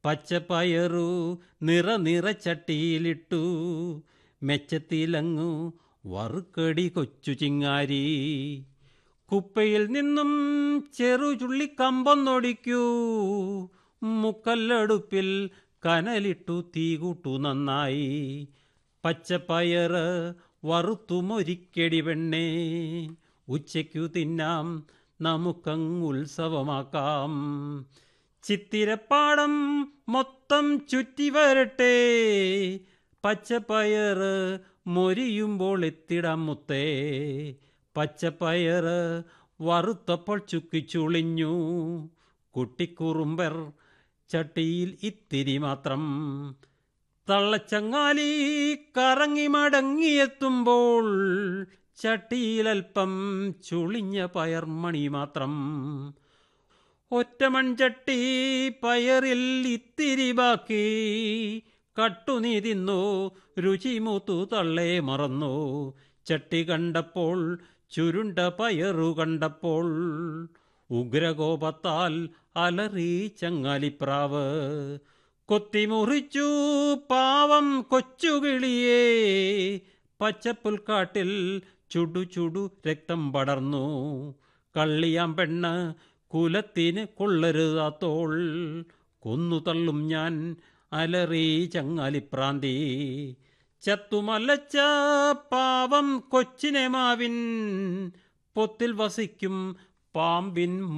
പച്ചപ്പയറു നിറ നിറച്ചട്ടിയിലിട്ടു മെച്ചത്തിലങ്ങു വറുക്കടി കൊച്ചു ചിങ്ങാരി കുപ്പയിൽ നിന്നും ചെറു ചുള്ളിക്കമ്പൊന്നൊടിക്കൂ മുക്കല്ലടുപ്പിൽ കനലിട്ടു തീ കൂട്ടു നന്നായി പച്ചപ്പയറ് വറുത്തുമൊരിക്കടി പെണ്ണേ ഉച്ചയ്ക്കു തിന്നാം നമുക്കങ്ങ് ഉത്സവമാക്കാം ചിത്തിരപ്പാടം മൊത്തം ചുറ്റി വരട്ടെ പച്ചപ്പയറ് മൊരിയുമ്പോൾ എത്തിടാം മുത്തേ പച്ചപ്പയറ് വറുത്തപ്പോൾ ചുക്കിച്ചുളിഞ്ഞു കുട്ടിക്കുറുമ്പർ ചട്ടിയിൽ ഇത്തിരി മാത്രം തള്ളച്ചങ്ങാലി കറങ്ങി മടങ്ങിയെത്തുമ്പോൾ ചട്ടിയിലൽപ്പം ചുളിഞ്ഞ പയർമണി മാത്രം ഒറ്റമൺചട്ടി പയറിൽ ഇത്തിരി ബാക്കി കട്ടുനീ തിന്നു രുചിമൂത്തു തള്ളേ മറന്നു ചട്ടി കണ്ടപ്പോൾ ചുരുണ്ട പയറു കണ്ടപ്പോൾ ഉഗ്രകോപത്താൽ അലറി ചങ്ങാലിപ്രാവ് കൊത്തിമുറിച്ചു പാവം കൊച്ചുകിളിയേ പച്ചപ്പുൽക്കാട്ടിൽ ചുടു ചുടു രക്തം പടർന്നു കള്ളിയാം പെണ്ണ് കുലത്തിന് കൊള്ളരുതാത്തോൾ കൊന്നു തള്ളും ഞാൻ അലറി ചങ്ങാലിപ്രാന്തി ചത്തുമലച്ച പാവം കൊച്ചിനെ മാവിൻ പൊത്തിൽ വസിക്കും പാമ്പിൻ